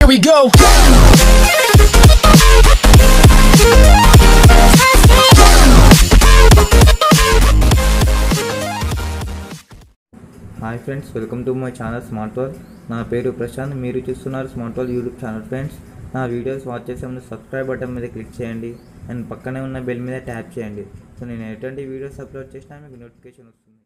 we go. Hi friends welcome to my channel smart world నా పేరు ప్రశాంత్ మీరు చూస్తున్నారు smart world YouTube channel friends నా వీడియోస్ వాచ్ చేసే ముందు సబ్స్క్రైబ్ బటన్ మీద క్లిక్ చేయండి అండ్ పక్కనే ఉన్న బెల్ మీద ట్యాప్ చేయండి సో నేను ఎటువంటి వీడియోస్ అప్లోడ్ చేసినా మీకు నోటిఫికేషన్ వస్తుంది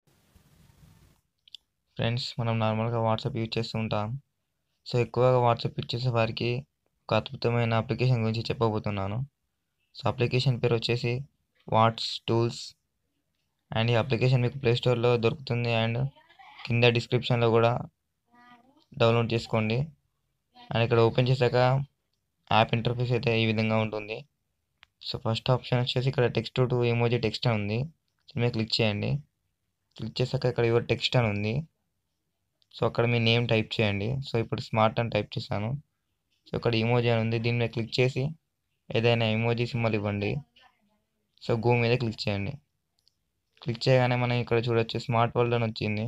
ఫ్రెండ్స్ మనం నార్మల్గా వాట్సాప్ యూజ్ చేస్తూ ఉంటాం సో ఎక్కువగా వాట్సాప్ యూజ్ చేసే వారికి ఒక అద్భుతమైన అప్లికేషన్ గురించి చెప్పబోతున్నాను సో అప్లికేషన్ పేరు వచ్చేసి వాట్స్ టూల్స్ అండ్ ఈ అప్లికేషన్ మీకు ప్లే స్టోర్లో దొరుకుతుంది అండ్ కింద డిస్క్రిప్షన్లో కూడా డౌన్లోడ్ చేసుకోండి అండ్ ఇక్కడ ఓపెన్ చేశాక యాప్ ఇంటర్ఫేస్ అయితే ఈ విధంగా ఉంటుంది సో ఫస్ట్ ఆప్షన్ వచ్చేసి ఇక్కడ టెక్స్ట్ టు ఎమోజీ టెక్స్ట్ అని ఉంది దీని మీద క్లిక్ చేయండి క్లిక్ చేశాక ఇక్కడ యువర్ టెక్స్ట్ అని ఉంది సో అక్కడ మీ నేమ్ టైప్ చేయండి సో ఇప్పుడు స్మార్ట్ అని టైప్ చేశాను సో ఇక్కడ ఇమోజీ అని ఉంది దీని మీద క్లిక్ చేసి ఏదైనా ఇమోజీ సింబల్ ఇవ్వండి సో గో మీద క్లిక్ చేయండి క్లిక్ చేయగానే మనం ఇక్కడ చూడొచ్చు స్మార్ట్ వరల్డ్ అని వచ్చింది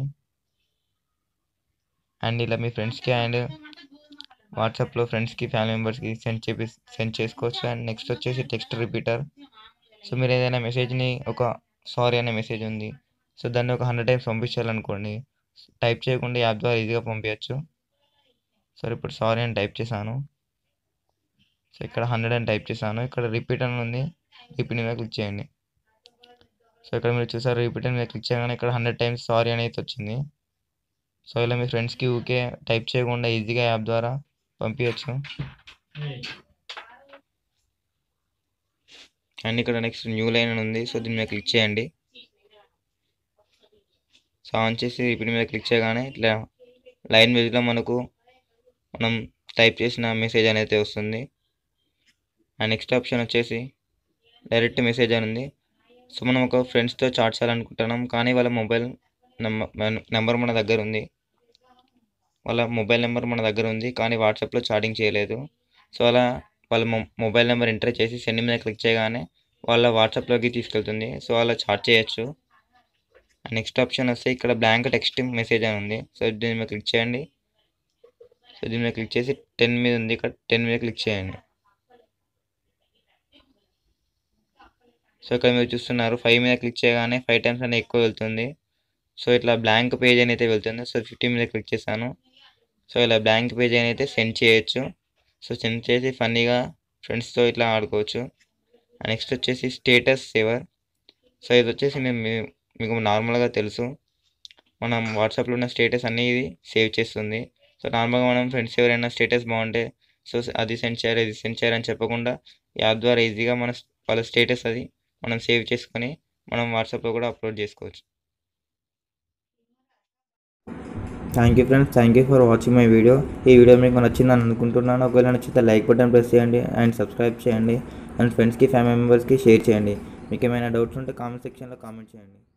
అండ్ ఇలా మీ ఫ్రెండ్స్కి అండ్ వాట్సాప్లో ఫ్రెండ్స్కి ఫ్యామిలీ మెంబర్స్కి సెండ్ చేపి సెండ్ చేసుకోవచ్చు అండ్ నెక్స్ట్ వచ్చేసి టెక్స్ట్ రిపీటర్ సో మీరు ఏదైనా మెసేజ్ని ఒక సారీ అనే మెసేజ్ ఉంది సో దాన్ని ఒక హండ్రెడ్ టైమ్స్ పంపించాలనుకోండి టైప్ చేయకుండా యాప్ ద్వారా ఈజీగా పంపించచ్చు సో ఇప్పుడు సారీ అని టైప్ చేశాను సో ఇక్కడ హండ్రెడ్ అని టైప్ చేశాను ఇక్కడ రిపీట్ అని ఉంది రిపీట్ మీద క్లిక్ చేయండి సో ఇక్కడ మీరు చూసారు రిపీట్ మీద క్లిక్ చేయగానే ఇక్కడ హండ్రెడ్ టైమ్స్ సారీ అనేది వచ్చింది సో ఇలా మీ ఫ్రెండ్స్కి ఊకే టైప్ చేయకుండా ఈజీగా యాప్ ద్వారా పంపించచ్చు అండ్ ఇక్కడ నెక్స్ట్ న్యూ లైన్ అని ఉంది సో దీని మీద క్లిక్ చేయండి సో ఆన్ చేసి రిపీట్ మీద క్లిక్ చేయగానే ఇట్లా లైన్ వైజ్లో మనకు మనం టైప్ చేసిన మెసేజ్ అనేది వస్తుంది అండ్ నెక్స్ట్ ఆప్షన్ వచ్చేసి డైరెక్ట్ మెసేజ్ అని ఉంది సో మనం ఒక ఫ్రెండ్స్తో చాట్ చేయాలనుకుంటున్నాం కానీ వాళ్ళ మొబైల్ నెంబర్ నెంబర్ మన దగ్గర ఉంది వాళ్ళ మొబైల్ నెంబర్ మన దగ్గర ఉంది కానీ వాట్సాప్లో చాటింగ్ చేయలేదు సో అలా వాళ్ళ మొబైల్ నెంబర్ ఎంటర్ చేసి సెండ్ మీద క్లిక్ చేయగానే వాళ్ళ వాట్సాప్లోకి తీసుకెళ్తుంది సో అలా చాట్ చేయొచ్చు నెక్స్ట్ ఆప్షన్ వస్తే ఇక్కడ బ్లాంక్ టెక్స్ట్ మెసేజ్ అని ఉంది సో దీని మీద క్లిక్ చేయండి సో దీని మీద క్లిక్ చేసి టెన్ మీద ఉంది ఇక్కడ టెన్ మీద క్లిక్ చేయండి సో ఇక్కడ మీరు చూస్తున్నారు ఫైవ్ మీద క్లిక్ చేయగానే ఫైవ్ టైమ్స్ అనేది ఎక్కువ వెళ్తుంది సో ఇట్లా బ్లాంక్ పేజ్ అయితే వెళ్తుంది సో ఫిఫ్టీ మీద క్లిక్ చేశాను సో ఇలా బ్లాంక్ పేజ్ అయితే సెండ్ చేయొచ్చు సో సెండ్ చేసి ఫన్నీగా ఫ్రెండ్స్తో ఇట్లా ఆడుకోవచ్చు నెక్స్ట్ వచ్చేసి స్టేటస్ సేవర్ సో ఇది వచ్చేసి మేము మీకు నార్మల్గా తెలుసు మనం వాట్సాప్లో ఉన్న స్టేటస్ అనేది సేవ్ చేస్తుంది సో నార్మల్గా మనం ఫ్రెండ్స్ ఎవరైనా స్టేటస్ బాగుంటే సో అది సెండ్ చేయాలి ఇది సెండ్ చేయాలని చెప్పకుండా యాప్ ద్వారా ఈజీగా మన వాళ్ళ స్టేటస్ అది మనం సేవ్ చేసుకొని మనం వాట్సాప్లో కూడా అప్లోడ్ చేసుకోవచ్చు thank you friends thank you for watching my video ఈ వీడియో మీకు నచ్చిందని అనుకుంటున్నాను ఒకవేళ నచ్చితే లైక్ బటన్ ప్రెస్ చేయండి అండ్ సబ్స్క్రైబ్ చేయండి అండ్ ఫ్రెండ్స్కి ఫ్యామిలీ మెంబర్స్కి షేర్ చేయండి మీకు ఏమైనా డౌట్స్ ఉంటే కామెంట్ సెక్షన్లో కామెంట్ చేయండి